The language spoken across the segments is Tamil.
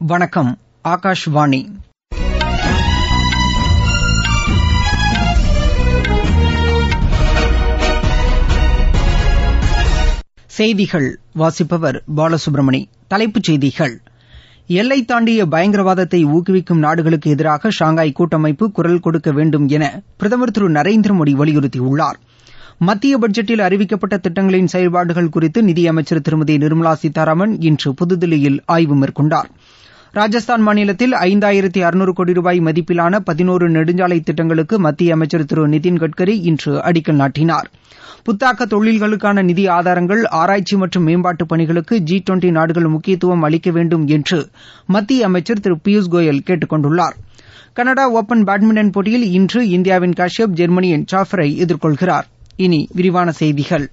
வணக்கம் ஆகாஷ்வாணி செய்திகள் வாசிப்பவர் பாலசுப்ரமணி தலைப்புச் செய்திகள் எல்லை தாண்டிய பயங்கரவாதத்தை ஊக்குவிக்கும் நாடுகளுக்கு எதிராக ஷாங்காய் கூட்டமைப்பு குரல் கொடுக்க வேண்டும் என பிரதமர் திரு நரேந்திர மோடி வலியுறுத்தியுள்ளார் மத்திய பட்ஜெட்டில் அறிவிக்கப்பட்ட திட்டங்களின் செயல்பாடுகள் குறித்து நிதியமைச்சர் திருமதி நிர்மலா சீதாராமன் இன்று புதுதில்லியில் ஆய்வு மேற்கொண்டார் ராஜஸ்தான் மாநிலத்தில் ஐந்தாயிரத்தி அறுநூறு கோடி ரூபாய் மதிப்பிலான பதினோரு நெடுஞ்சாலை திட்டங்களுக்கு மத்திய அமைச்சர் திரு நிதின் கட்கரி இன்று அடிக்கல் நாட்டினார் புத்தாக்க தொழில்களுக்கான நிதி ஆதாரங்கள் ஆராய்ச்சி மற்றும் மேம்பாட்டு பணிகளுக்கு ஜி டுவெண்டி நாடுகள் முக்கியத்துவம் அளிக்க வேண்டும் என்று மத்திய அமைச்சர் திரு பியூஷ் கோயல் கேட்டுக் கொண்டுள்ளார் கனடா ஒபன் பேட்மிண்டன் போட்டியில் இன்று இந்தியாவின் காஷ்யப் ஜெர்மனியின் சாஃபரை எதிர்கொள்கிறார் இனி விரிவான செய்திகள்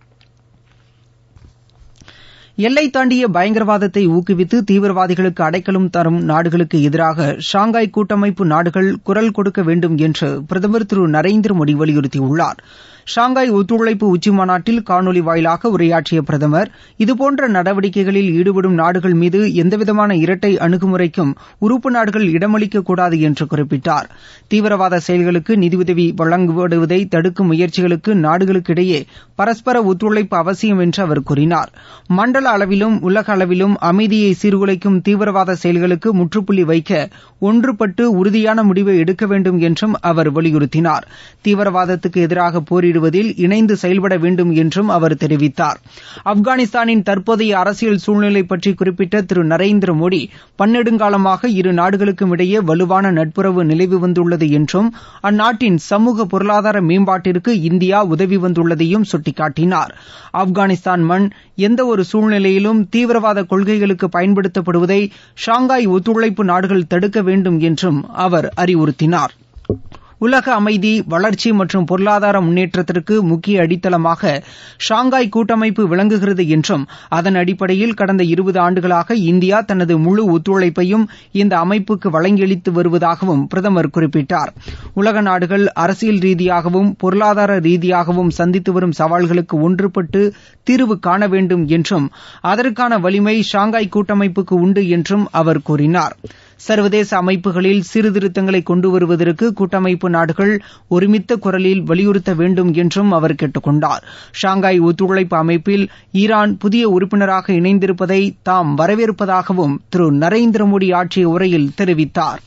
எல்லை தாண்டிய பயங்கரவாதத்தை ஊக்குவித்து தீவிரவாதிகளுக்கு அடைக்கலம் தரும் நாடுகளுக்கு எதிராக ஷாங்காய் கூட்டமைப்பு நாடுகள் குரல் கொடுக்க வேண்டும் என்று பிரதமர் திரு நரேந்திர மோடி வலியுறுத்தியுள்ளார் ஷாங்காய் ஒத்துழைப்பு உச்சிமாநாட்டில் காணொலி வாயிலாக உரையாற்றிய பிரதமர் இதுபோன்ற நடவடிக்கைகளில் ஈடுபடும் நாடுகள் மீது எந்தவிதமான இரட்டை அணுகுமுறைக்கும் உறுப்பு நாடுகள் இடமளிக்கக்கூடாது என்று குறிப்பிட்டார் தீவிரவாத செயல்களுக்கு நிதியுதவி வழங்கப்படுவதை தடுக்கும் முயற்சிகளுக்கு நாடுகளுக்கிடையே பரஸ்பர ஒத்துழைப்பு அவசியம் என்று அவர் கூறினார் மண்டல அளவிலும் உலக அளவிலும் அமைதியை சீர்குலைக்கும் தீவிரவாத செயல்களுக்கு முற்றுப்புள்ளி வைக்க ஒன்றுபட்டு உறுதியான முடிவை எடுக்க வேண்டும் என்றும் அவர் வலியுறுத்தினார் தீவிரவாதத்துக்கு எதிராக போரிடுவதில் இணைந்து செயல்பட வேண்டும் என்றும் அவர் தெரிவித்தார் ஆப்கானிஸ்தானின் தற்போதைய அரசியல் சூழ்நிலை பற்றி குறிப்பிட்ட திரு நரேந்திர மோடி பன்னெடுங்காலமாக இரு நாடுகளுக்கும் இடையே வலுவான நட்புறவு நிலவி வந்துள்ளது என்றும் அந்நாட்டின் சமூக பொருளாதார மேம்பாட்டிற்கு இந்தியா உதவி வந்துள்ளதையும் சுட்டிக்காட்டினார் ஆப்கானிஸ்தான் மண் எந்த ஒரு சூழ்நிலையிலும் தீவிரவாத கொள்கைகளுக்கு பயன்படுத்தப்படுவதை ஷாங்காய் ஒத்துழைப்பு நாடுகள் தடுக்க வேண்டும் என்றும் அவர் அறிவுறுத்தினார் உலக அமைதி வளர்ச்சி மற்றும் பொருளாதார முன்னேற்றத்திற்கு முக்கிய அடித்தளமாக ஷாங்காய் கூட்டமைப்பு விளங்குகிறது என்றும் அதன் அடிப்படையில் கடந்த இருபது ஆண்டுகளாக இந்தியா தனது முழு ஒத்துழைப்பையும் இந்த அமைப்புக்கு வழங்கியளித்து வருவதாகவும் பிரதமர் குறிப்பிட்டார் உலக நாடுகள் அரசியல் ரீதியாகவும் பொருளாதார ரீதியாகவும் சந்தித்து வரும் சவால்களுக்கு ஒன்றுபட்டு தீர்வு காண வேண்டும் என்றும் அதற்கான வலிமை ஷாங்காய் கூட்டமைப்புக்கு உண்டு என்றும் அவர் கூறினார் சர்வதேச அமைப்புகளில் சீர்திருத்தங்களை கொண்டு வருவதற்கு கூட்டமைப்பு நாடுகள் ஒருமித்த குரலில் வலியுறுத்த வேண்டும் என்றும் அவர் கேட்டுக் கொண்டார் ஷாங்காய் ஒத்துழைப்பு அமைப்பில் ஈரான் புதிய உறுப்பினராக இணைந்திருப்பதை தாம் வரவேற்பதாகவும் திரு நரேந்திர மோடி ஆற்றிய உரையில் தெரிவித்தார்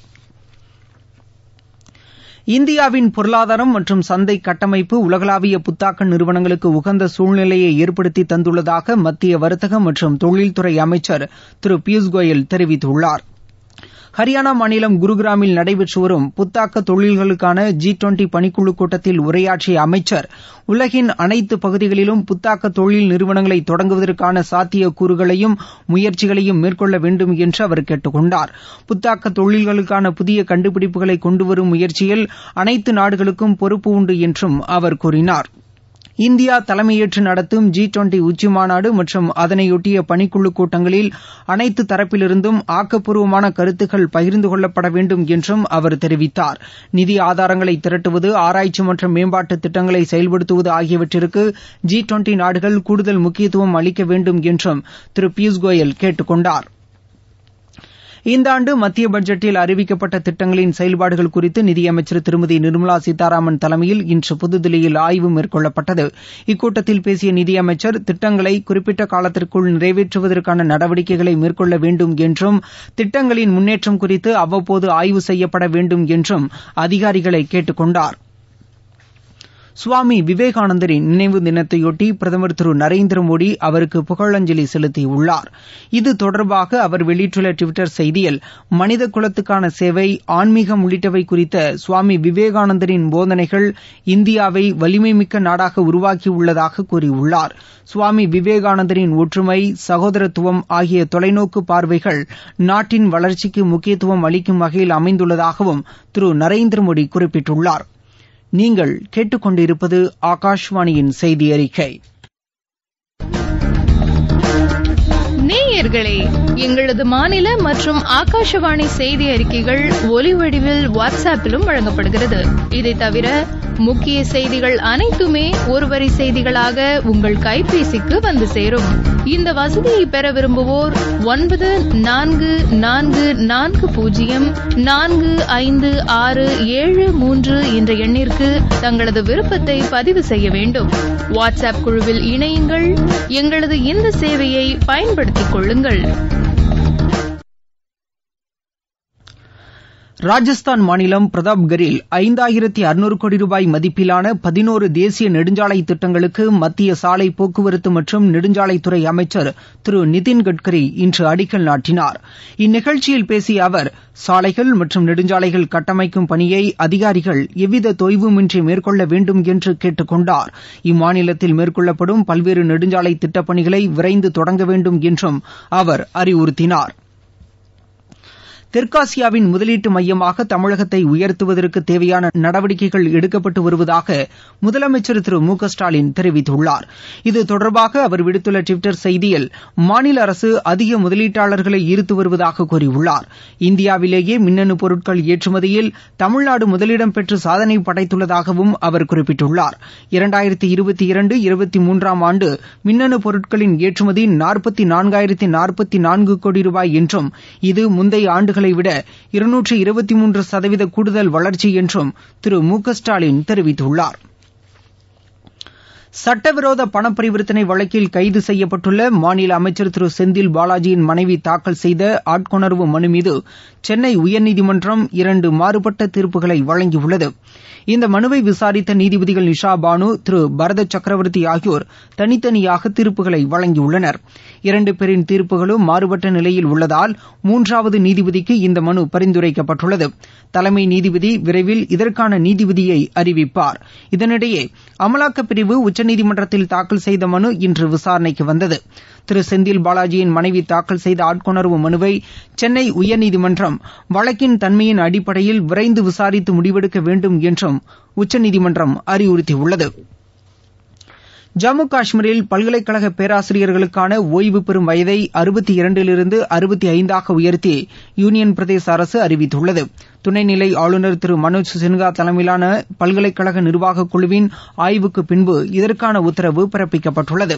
இந்தியாவின் பொருளாதாரம் மற்றும் சந்தை கட்டமைப்பு உலகளாவிய புத்தாக்க நிறுவனங்களுக்கு உகந்த சூழ்நிலையை ஏற்படுத்தி தந்துள்ளதாக மத்திய வர்த்தக மற்றும் தொழில்துறை அமைச்சர் திரு பியூஷ் கோயல் தெரிவித்துள்ளார் ஹரியானா மாநிலம் குருகிராமில் நடைபெற்று வரும் புத்தாக்க தொழில்களுக்கான ஜி டுவெண்டி பணிக்குழு கூட்டத்தில் உரையாற்றிய அமைச்சர் உலகின் அனைத்து பகுதிகளிலும் புத்தாக்க தொழில் நிறுவனங்களை தொடங்குவதற்கான சாத்திய கூறுகளையும் முயற்சிகளையும் மேற்கொள்ள வேண்டும் என்று அவர் கேட்டுக் கொண்டார் புத்தாக்க தொழில்களுக்கான புதிய கண்டுபிடிப்புகளை கொண்டுவரும் முயற்சியில் அனைத்து நாடுகளுக்கும் பொறுப்பு உண்டு என்றும் அவர் கூறினார் இந்தியா தலைமையேற்று நடத்தும் ஜி டுவெண்டி உச்சி மாநாடு மற்றும் அதனையொட்டிய பணிக்குழு கூட்டங்களில் அனைத்து தரப்பிலிருந்தும் ஆக்கப்பூர்வமான கருத்துக்கள் பகிர்ந்து கொள்ளப்பட வேண்டும் என்றும் அவர் தெரிவித்தார் நிதி ஆதாரங்களை திரட்டுவது ஆராய்ச்சி மற்றும் மேம்பாட்டு திட்டங்களை செயல்படுத்துவது ஆகியவற்றிற்கு ஜி டுவெண்டி நாடுகள் கூடுதல் முக்கியத்துவம் அளிக்க வேண்டும் என்றும் திரு பியூஷ் கோயல் கேட்டுக் கொண்டார் இந்த ஆண்டு மத்திய பட்ஜெட்டில் அறிவிக்கப்பட்ட திட்டங்களின் செயல்பாடுகள் குறித்து நிதியமைச்சர் திருமதி நிர்மலா சீதாராமன் தலைமையில் இன்று புதுதில்லியில் ஆய்வு மேற்கொள்ளப்பட்டது இக்கூட்டத்தில் பேசிய நிதியமைச்சர் திட்டங்களை குறிப்பிட்ட காலத்திற்குள் நிறைவேற்றுவதற்கான நடவடிக்கைகளை மேற்கொள்ள வேண்டும் என்றும் திட்டங்களின் முன்னேற்றம் குறித்து அவ்வப்போது ஆய்வு செய்யப்பட வேண்டும் என்றும் அதிகாரிகளை கேட்டுக் கொண்டார் சுவாமி விவேகானந்தரின் நினைவு தினத்தையொட்டி பிரதமர் திரு நரேந்திர மோடி அவருக்கு புகழஞ்சலி செலுத்தியுள்ளார் இது தொடர்பாக அவர் வெளியிட்டுள்ள டுவிட்டர் செய்தியில் மனித குலத்துக்கான சேவை ஆன்மீகம் உள்ளிட்டவை குறித்த சுவாமி விவேகானந்தரின் போதனைகள் இந்தியாவை வலிமைமிக்க நாடாக உருவாக்கியுள்ளதாக கூறியுள்ளார் சுவாமி விவேகானந்தரின் ஒற்றுமை சகோதரத்துவம் ஆகிய தொலைநோக்கு பார்வைகள் நாட்டின் வளர்ச்சிக்கு முக்கியத்துவம் அளிக்கும் வகையில் அமைந்துள்ளதாகவும் திரு நரேந்திர மோடி குறிப்பிட்டுள்ளார் நீங்கள் கேட்டுக்கொண்டிருப்பது ஆகாஷ்வாணியின் செய்தி அறிக்கை நேயர்களே எங்களது மாநில மற்றும் ஆகாஷவாணி செய்தி அறிக்கைகள் ஒலி வடிவில் வாட்ஸ்அப்பிலும் வழங்கப்படுகிறது இதை தவிர முக்கிய செய்திகள் அனைத்துமே ஒருவரி செய்திகளாக உங்கள் கைபேசிக்கு வந்து சேரும் இந்த வசதியை பெற விரும்புவோர் ஒன்பது நான்கு நான்கு நான்கு பூஜ்ஜியம் நான்கு ஐந்து ஆறு ஏழு மூன்று என்ற எண்ணிற்கு தங்களது விருப்பத்தை பதிவு செய்ய வேண்டும் வாட்ஸ்அப் குழுவில் இணையுங்கள் எங்களது இந்த சேவையை பயன்படுத்திக் கொள்ளுங்கள் ராஜஸ்தான் மாநிலம் பிரதாப்கரில் ஐந்தாயிரத்தி அறுநூறு கோடி ரூபாய் மதிப்பிலான பதினோரு தேசிய நெடுஞ்சாலை திட்டங்களுக்கு மத்திய சாலை போக்குவரத்து மற்றும் நெடுஞ்சாலைத்துறை அமைச்சர் திரு நிதின் கட்கரி இன்று அடிக்கல் நாட்டினார் இந்நிகழ்ச்சியில் பேசிய அவர் சாலைகள் மற்றும் நெடுஞ்சாலைகள் கட்டமைக்கும் பணியை அதிகாரிகள் எவ்வித தொய்வுமின்றி மேற்கொள்ள வேண்டும் என்று கேட்டுக் கொண்டார் இம்மாநிலத்தில் மேற்கொள்ளப்படும் பல்வேறு நெடுஞ்சாலை திட்டப்பணிகளை விரைந்து தொடங்க வேண்டும் என்றும் அவர் அறிவுறுத்தினார் தெற்காசியாவின் முதலீட்டு மையமாக தமிழகத்தை உயர்த்துவதற்கு தேவையான நடவடிக்கைகள் எடுக்கப்பட்டு வருவதாக முதலமைச்சர் திரு மு க ஸ்டாலின் தெரிவித்துள்ளார் இது தொடர்பாக அவர் விடுத்துள்ள டுவிட்டர் செய்தியில் மாநில அரசு அதிக முதலீட்டாளர்களை ஈர்த்து வருவதாக கூறியுள்ளார் இந்தியாவிலேயே மின்னணு பொருட்கள் ஏற்றுமதியில் தமிழ்நாடு முதலிடம் பெற்று சாதனை படைத்துள்ளதாகவும் அவர் குறிப்பிட்டுள்ளார் இரண்டாயிரத்தி இருபத்தி இரண்டு இருபத்தி மூன்றாம் ஆண்டு மின்னணு பொருட்களின் ஏற்றுமதி நாற்பத்தி நான்காயிரத்தி நாற்பத்தி நான்கு கோடி ரூபாய் என்றும் இது முந்தைய ஆண்டுகள் விட இருநூற்று இருபத்தி மூன்று சதவீத கூடுதல் வளர்ச்சி என்றும் திரு மு க ஸ்டாலின் தெரிவித்துள்ளார் சட்டவிரோத பணப்பரிவர்த்தனை வழக்கில் கைது செய்யப்பட்டுள்ள மாநில அமைச்சர் திரு செந்தில் பாலாஜியின் மனைவி தாக்கல் செய்த ஆட்கொணர்வு மனு மீது சென்னை உயர்நீதிமன்றம் இரண்டு மாறுபட்ட தீர்ப்புகளை வழங்கியுள்ளது இந்த மனுவை விசாரித்த நீதிபதிகள் நிஷா பானு திரு பரத சக்கரவர்த்தி ஆகியோர் தனித்தனியாக தீர்ப்புகளை வழங்கியுள்ளனர் இரண்டு பேரின் தீர்ப்புகளும் மாறுபட்ட நிலையில் உள்ளதால் மூன்றாவது நீதிபதிக்கு இந்த மனு பரிந்துரைக்கப்பட்டுள்ளது தலைமை நீதிபதி விரைவில் இதற்கான நீதிபதியை அறிவிப்பார் இதனிடையே அமலாக்கப் பிரிவு உச்சநீதிமன்றத்தில் தாக்கல் செய்த மனு இன்று விசாரணைக்கு வந்தது திரு செந்தில் பாலாஜியின் மனைவி தாக்கல் செய்த ஆட்கொணர்வு மனுவை சென்னை உயர்நீதிமன்றம் வழக்கின் தன்மையின் அடிப்படையில் விரைந்து விசாரித்து முடிவெடுக்க வேண்டும் என்றும் உச்சநீதிமன்றம் அறிவுறுத்தியுள்ளது ஜம்மு காஷ்மீரில் பல்கலைக்கழக பேராசிரியர்களுக்கான ஓய்வு பெறும் வயதை அறுபத்தி இரண்டிலிருந்து அறுபத்தி ஐந்தாக உயர்த்தி யூனியன் பிரதேச அரசு அறிவித்துள்ளது துணைநிலை ஆளுநர் திரு மனோஜ் சின்ஹா தலைமையிலான பல்கலைக்கழக நிர்வாகக் குழுவின் ஆய்வுக்கு பின்பு இதற்கான உத்தரவு பிறப்பிக்கப்பட்டுள்ளது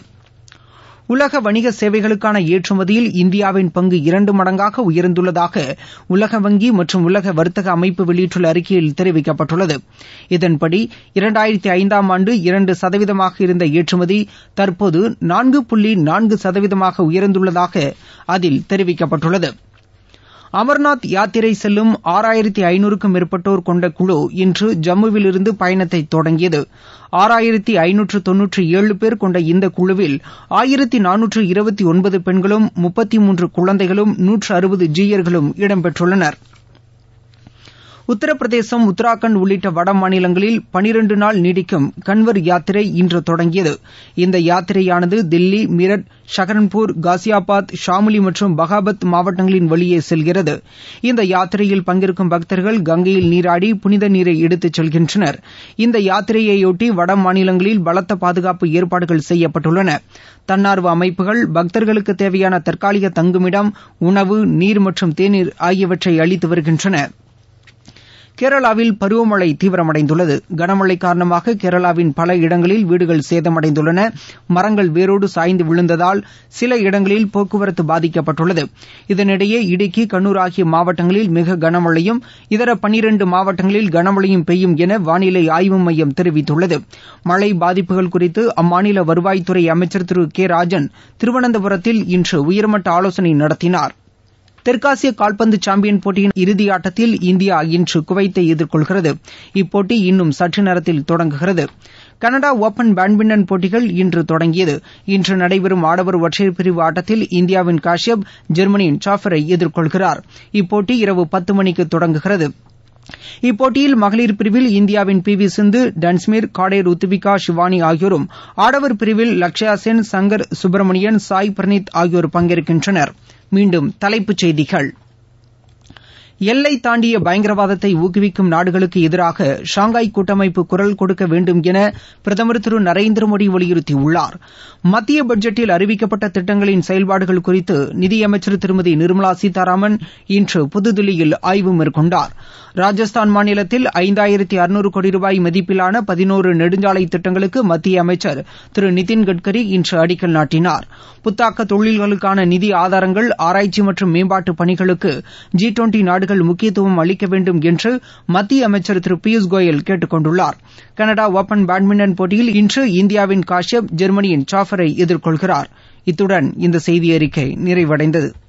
உலக வணிக சேவைகளுக்கான ஏற்றுமதியில் இந்தியாவின் பங்கு இரண்டு மடங்காக உயர்ந்துள்ளதாக உலக வங்கி மற்றும் உலக வர்த்தக அமைப்பு வெளியிட்டுள்ள அறிக்கையில் தெரிவிக்கப்பட்டுள்ளது இதன்படி இரண்டாயிரத்தி ஐந்தாம் ஆண்டு இரண்டு சதவீதமாக இருந்த ஏற்றுமதி தற்போது நான்கு புள்ளி நான்கு சதவீதமாக உயர்ந்துள்ளதாக அதில் தெரிவிக்கப்பட்டுள்ளது அமர்நாத் யாத்திரை செல்லும் ஆறாயிரத்தி ஐநூறுக்கும் மேற்பட்டோர் கொண்ட குழு இன்று ஜம்முவிலிருந்து பயணத்தை தொடங்கியது ஆறாயிரத்தி ஐநூற்று தொன்னூற்றி ஏழு பேர் கொண்ட இந்த குழுவில் ஆயிரத்தி நானூற்று இருபத்தி ஒன்பது பெண்களும் முப்பத்தி மூன்று குழந்தைகளும் நூற்று அறுபது ஜீயர்களும் இடம்பெற்றுள்ளனர் உத்தரப்பிரதேசம் உத்தராகண்ட் உள்ளிட்ட வட மாநிலங்களில் பனிரண்டு நாள் நீடிக்கும் கன்வர் யாத்திரை இன்று தொடங்கியது இந்த யாத்திரையானது தில்லி மீரட் ஷஹரன்பூர் காசியாபாத் ஷாமுலி மற்றும் பகாபத் மாவட்டங்களின் வழியே செல்கிறது இந்த யாத்திரையில் பங்கேற்கும் பக்தர்கள் கங்கையில் நீராடி புனித நீரை எடுத்துச் செல்கின்றனர் இந்த யாத்திரையையொட்டி வட மாநிலங்களில் பலத்த பாதுகாப்பு ஏற்பாடுகள் செய்யப்பட்டுள்ளன தன்னார்வ அமைப்புகள் பக்தர்களுக்கு தேவையான தற்காலிக தங்குமிடம் உணவு நீர் மற்றும் தேநீர் ஆகியவற்றை அளித்து வருகின்றன கேரளாவில் பருவமழை தீவிரமடைந்துள்ளது கனமழை காரணமாக கேரளாவின் பல இடங்களில் வீடுகள் சேதமடைந்துள்ளன மரங்கள் வேரோடு சாய்ந்து விழுந்ததால் சில இடங்களில் போக்குவரத்து பாதிக்கப்பட்டுள்ளது இதனிடையே இடுக்கி கண்ணூர் ஆகிய மாவட்டங்களில் மிக கனமழையும் இதர பனிரண்டு மாவட்டங்களில் கனமழையும் பெய்யும் என வானிலை ஆய்வு மையம் தெரிவித்துள்ளது மழை பாதிப்புகள் குறித்து அம்மாநில வருவாய்த்துறை அமைச்சர் திரு கே ராஜன் திருவனந்தபுரத்தில் இன்று உயர்மட்ட ஆலோசனை நடத்தினார் தெற்காசிய கால்பந்து சாம்பியன் போட்டியின் இறுதி ஆட்டத்தில் இந்தியா இன்று குவைத்தை எதிர்கொள்கிறது இப்போட்டி இன்னும் சற்று நேரத்தில் தொடங்குகிறது கனடா ஒபன் பேட்மிண்டன் போட்டிகள் இன்று தொடங்கியது இன்று நடைபெறும் ஆடவர் ஒற்றையர் பிரிவு ஆட்டத்தில் இந்தியாவின் காஷ்யப் ஜெர்மனியின் சாஃபரை எதிர்கொள்கிறார் இப்போட்டி இரவு பத்து மணிக்கு தொடங்குகிறது இப்போட்டியில் மகளிர் பிரிவில் இந்தியாவின் பி வி சிந்து டன்ஸ்மீர் காடே ருத்துவிகா ஷிவானி ஆகியோரும் ஆடவர் பிரிவில் லக்ஷயா சென் சங்கர் சுப்பிரமணியன் சாய் பிரனீத் ஆகியோர் பங்கேற்கின்றனர் மீண்டும் தலைப்புச் செய்திகள் எல்லை தாண்டிய பயங்கரவாதத்தை ஊக்குவிக்கும் நாடுகளுக்கு எதிராக ஷாங்காய் கூட்டமைப்பு குரல் கொடுக்க வேண்டும் என பிரதமர் திரு நரேந்திர மோடி வலியுறுத்தியுள்ளார் மத்திய பட்ஜெட்டில் அறிவிக்கப்பட்ட திட்டங்களின் செயல்பாடுகள் குறித்து நிதியமைச்சர் திருமதி நிர்மலா சீதாராமன் இன்று புதுதில்லியில் ஆய்வு மேற்கொண்டார் ராஜஸ்தான் மாநிலத்தில் ஐந்தாயிரத்தி அறுநூறு கோடி ரூபாய் மதிப்பிலான பதினோரு நெடுஞ்சாலை திட்டங்களுக்கு மத்திய அமைச்சர் திரு நிதின் கட்கரி இன்று அடிக்கல் நாட்டினார் புத்தாக்க தொழில்களுக்கான நிதி ஆதாரங்கள் ஆராய்ச்சி மற்றும் மேம்பாட்டு பணிகளுக்கு ஜி டுவெண்டி நாடுகள் முக்கியத்துவம் அளிக்க வேண்டும் என்று மத்திய அமைச்சர் திரு பியூஷ் கோயல் கேட்டுக் கொண்டுள்ளார் கனடா ஒபன் பேட்மிண்டன் போட்டியில் இன்று இந்தியாவின் காஷ்யப் ஜெர்மனியின் சாஃபரை எதிர்கொள்கிறார் இத்துடன் இந்த செய்தி அறிக்கை நிறைவடைந்தது